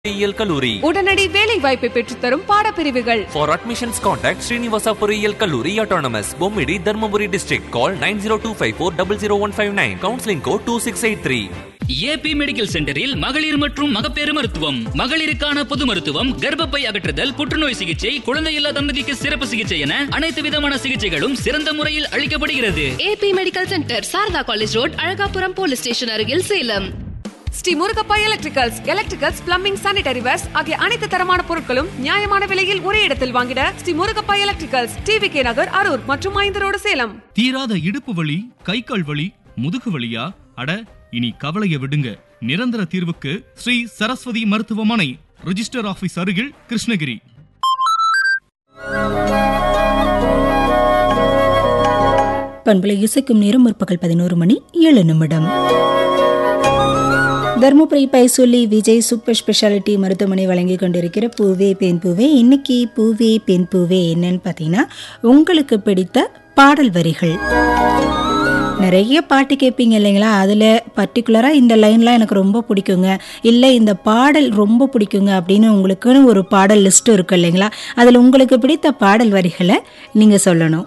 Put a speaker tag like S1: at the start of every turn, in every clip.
S1: பொறியியல் கல்லூரி
S2: உடனடி வேலை வாய்ப்பை பெற்றுத்தரும் பாடப்பிரிவுகள்
S1: For admissions, contact Srinivasa பொறியியல் கல்லூரி autonomous பொம்மிடி தர்மபுரி district. Call 90254-00159. Counseling code 2683.
S3: AB medical சென்டரில் மகளிர் மற்றும் மகப்பேறு மருத்துவம் மகளிருக்கான பொது மருத்துவம் கர்ப்பப்பை அகற்றுதல் புற்றுநோய் சிகிச்சை குழந்தையில்லா தம்பதிக்கு சிறப்பு சிகிச்சை என அனைத்து விதமான சிகிச்சைகளும் சிறந்த முறையில் அளிக்கப்படுகிறது
S4: AB medical center Sarada college road Alagapuram police station அருகில் Salem
S2: Shri Murugappa electricals electricals plumbing sanitary wares ஆகிய அனைத்து தரமான பொருட்களும் நியாயமான விலையில் ஒரே இடத்தில் வாங்கிட Shri Murugappa electricals TV K Nagar Arur மற்றும் ஐந்து ரோடு சேலம்
S5: தீராத இடுப்பு வலி கை கால் வலி முதுகு வலியா அட இனி கவலைய விடுங்க நிரந்தர தீர்வுக்கு ஸ்ரீ சரஸ்வதி மருத்துவமனை ரிஜிஸ்டர் ஆபீஸ் அருகில் கிருஷ்ணகிரி
S6: பண்பலை இசைக்கும் நேரம் முற்பகல் பதினோரு மணி ஏழு நிமிடம் தருமபுரி பைசொல்லி விஜய் சூப்பர் ஸ்பெஷாலிட்டி மருத்துவமனை வழங்கி கொண்டிருக்கிற பூவே பெண் பூவே இன்னைக்கு பூவே பெண் பூவே என்னன்னு பார்த்தீங்கன்னா உங்களுக்கு பிடித்த பாடல் வரிகள் நிறைய பாட்டு கேட்பீங்க இல்லைங்களா அதில் பர்டிகுலராக இந்த லைன்லாம் எனக்கு ரொம்ப பிடிக்குங்க இல்லை இந்த பாடல் ரொம்ப பிடிக்குங்க அப்படின்னு உங்களுக்குன்னு ஒரு பாடல் லிஸ்ட் இருக்கு இல்லைங்களா அதில் உங்களுக்கு பிடித்த பாடல் வரிகளை நீங்கள் சொல்லணும்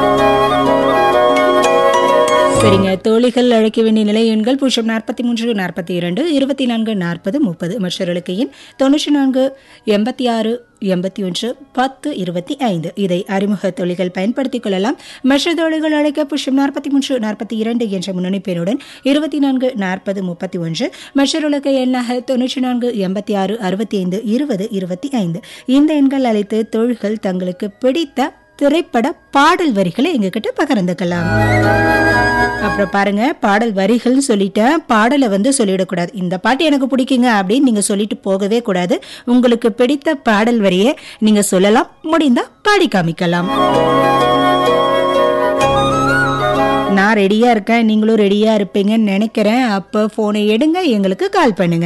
S6: சரிங்க தோழிகள் அழைக்க வேண்டிய நிலை எண்கள் பூஜ்ஜியம் நாற்பத்தி மூன்று நாற்பத்தி இரண்டு இருபத்தி நான்கு நாற்பது முப்பது மற்றவர்களுக்கு எண் தொண்ணூற்றி நான்கு எண்பத்தி ஆறு எண்பத்தி ஒன்று பத்து இருபத்தி ஐந்து இதை அறிமுக தொழில்கள் பயன்படுத்திக் கொள்ளலாம் மற்ற தொழில்கள் அழைக்க புஷ்யம் நாற்பத்தி மூன்று நாற்பத்தி இரண்டு என்ற முன்னணி பெயருடன் இருபத்தி நான்கு நாற்பது முப்பத்தி ஒன்று மற்றவர்களுக்கு எண்ணாக தொன்னூற்றி நான்கு எண்பத்தி ஆறு அறுபத்தி ஐந்து இருபது இருபத்தி ஐந்து இந்த எண்கள் அழைத்து தொழில்கள் தங்களுக்கு பிடித்த திரைப்பட பாடல் வரிகளை எங்ககிட்ட பகிர்ந்துக்கலாம் அப்புறம் பாருங்க பாடல் வரிகள்னு சொல்லிட்டேன் பாடலை வந்து சொல்லிடக்கூடாது இந்த பாட்டு எனக்கு பிடிக்குங்க அப்படின்னு நீங்க சொல்லிட்டு போகவே கூடாது உங்களுக்கு பிடித்த பாடல் வரியை நீங்க சொல்லலாம் முடிந்தா பாடி காமிக்கலாம் நான் ரெடியா இருக்கேன் நீங்களும் ரெடியா இருப்பீங்கன்னு நினைக்கிறேன் அப்ப போனை எடுங்க எங்களுக்கு கால் பண்ணுங்க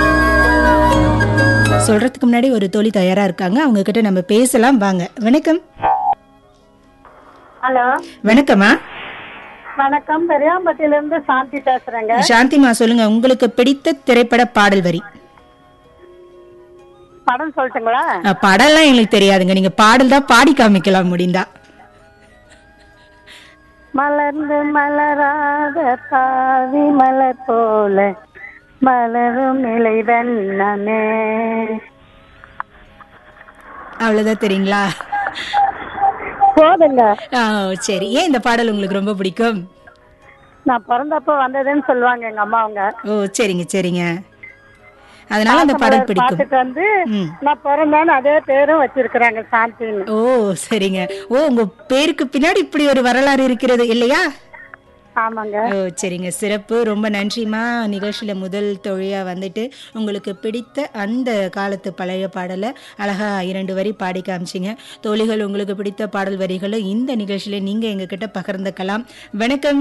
S6: சொல்றதுக்கு முன்னாடி ஒரு தோழி தயாரா இருக்காங்க அவங்க கிட்ட நம்ம பேசலாம் வாங்க வணக்கம்
S7: ஹலோ
S6: வணக்கம்மா
S7: வணக்கம் பெரியாம்பட்டியில இருந்து சாந்தி பேசுறேங்க
S6: சாந்திமா சொல்லுங்க உங்களுக்கு பிடித்த திரைப்பட பாடல் வரி
S7: படம் சொல்லட்டுங்களா
S6: அஹ், படம்லாம் எங்களுக்கு தெரியாதுங்க நீங்க பாடல் தான் பாடி காமிக்கலாம் முடிந்தா
S7: மலர்ந்து மலராத பாவி மலர் போல மலரும் நிலை வெண்ணமே
S6: அவ்வளவுதான் தெரியுங்களா
S7: போதுங்க
S6: ஆ, சரி ஏன் இந்த பாடல் உங்களுக்கு ரொம்ப பிடிக்கும்
S7: நான் பிறந்தப்ப வந்ததுன்னு சொல்லுவாங்க எங்க அம்மா அவங்க
S6: ஓ சரிங்க சரிங்க அதனால அந்த பாடல் பிடிக்கும்
S7: பாட்டுக்கு வந்து
S6: ம்.
S7: நான் பிறந்தேன்னு அதே பேரும் வச்சிருக்கிறாங்க சாந்தின்னு
S6: ஓ சரிங்க ஓ உங்க பேருக்கு பின்னாடி இப்படி ஒரு வரலாறு இருக்கிறது இல்லையா
S7: ஆமாங்க
S6: ஓ சரிங்க சிறப்பு ரொம்ப நன்றிம்மா நிகழ்ச்சியில முதல் தொழிலா வந்துட்டு உங்களுக்கு பிடித்த அந்த காலத்து பழைய பாடலை அழகா இரண்டு வரி பாடி காமிச்சிங்க தோழிகள் உங்களுக்கு பிடித்த பாடல் வரிகளை இந்த நிகழ்ச்சியில நீங்க எங்ககிட்ட பகிர்ந்துக்கலாம் வணக்கம்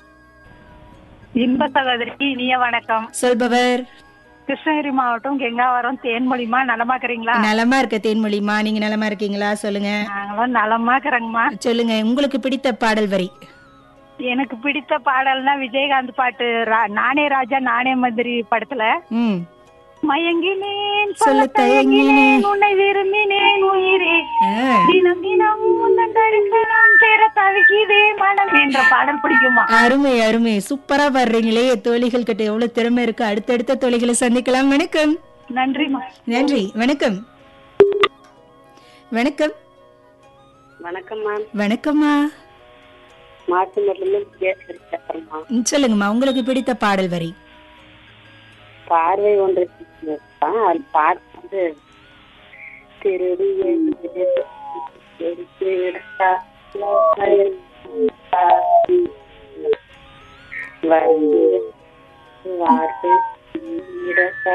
S8: இன்ப சகோதரிக்கு இனிய வணக்கம்
S6: சொல்பவர்
S8: கிருஷ்ணகிரி மாவட்டம் கெங்காவரம் தேன்மொழிமா நலமாக்குறீங்களா
S6: நலமா இருக்க தேன்மொழிமா நீங்க நலமா இருக்கீங்களா சொல்லுங்க
S8: நாங்களும் நலமாக்குறோங்கம்மா
S6: சொல்லுங்க உங்களுக்கு பிடித்த பாடல் வரி
S8: எனக்கு பிடித்த பாடல்னா விஜயகாந்த் பாட்டு ரா- நானே ராஜா நானே மந்திரி படத்துல
S6: ம்
S8: மயங்கினேன்
S6: சொல்ல
S8: சொல்ல
S6: தயங்கினேன்.
S8: தயங்கினேன் உன்னை விரும்பினேன் உயிரே
S6: ஆ,
S8: தினம் தினம் உந்தன் தரிசனம் பெற தவிக்குதே மனம் என்ற பாடல் பிடிக்குமா
S6: அருமை அருமை சூப்பரா பாடுறீங்களே தோழிகள் கிட்ட எவ்வளவு திறமை இருக்கு அடுத்தடுத்த தோழிகளை சந்திக்கலாம் வணக்கம்
S8: நன்றிம்மா
S6: நன்றி வணக்கம் வணக்கம்
S7: வணக்கம் மேம்
S6: வணக்கம்மா
S7: மாட்டுமரிலிருந்து பேசுறேன்
S6: ம், சொல்லுங்கம்மா உங்களுக்கு பிடித்த பாடல் வரி
S7: பார்வை ஒன்று அது பாட்டு வந்து திருடிய எடுத்து எடுத்தா வந்து வார்த்தை இடத்தா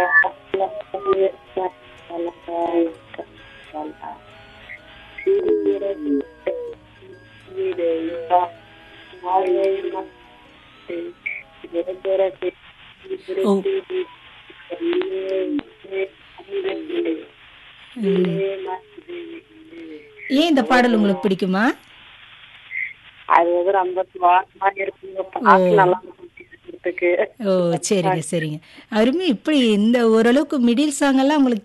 S6: ஓ. ஏன் இந்த பாடல் உங்களுக்கு பிடிக்குமா
S7: அது வந்து ரொம்ப சுவாரமா இருக்குங்க பாட்டு நல்லா இருக்கும் பாடுறதுக்கு
S6: ஓ சரிங்க சரிங்க அருமை இப்படி இந்த ஓரளவுக்கு மிடில் சாங் எல்லாம் உங்களுக்கு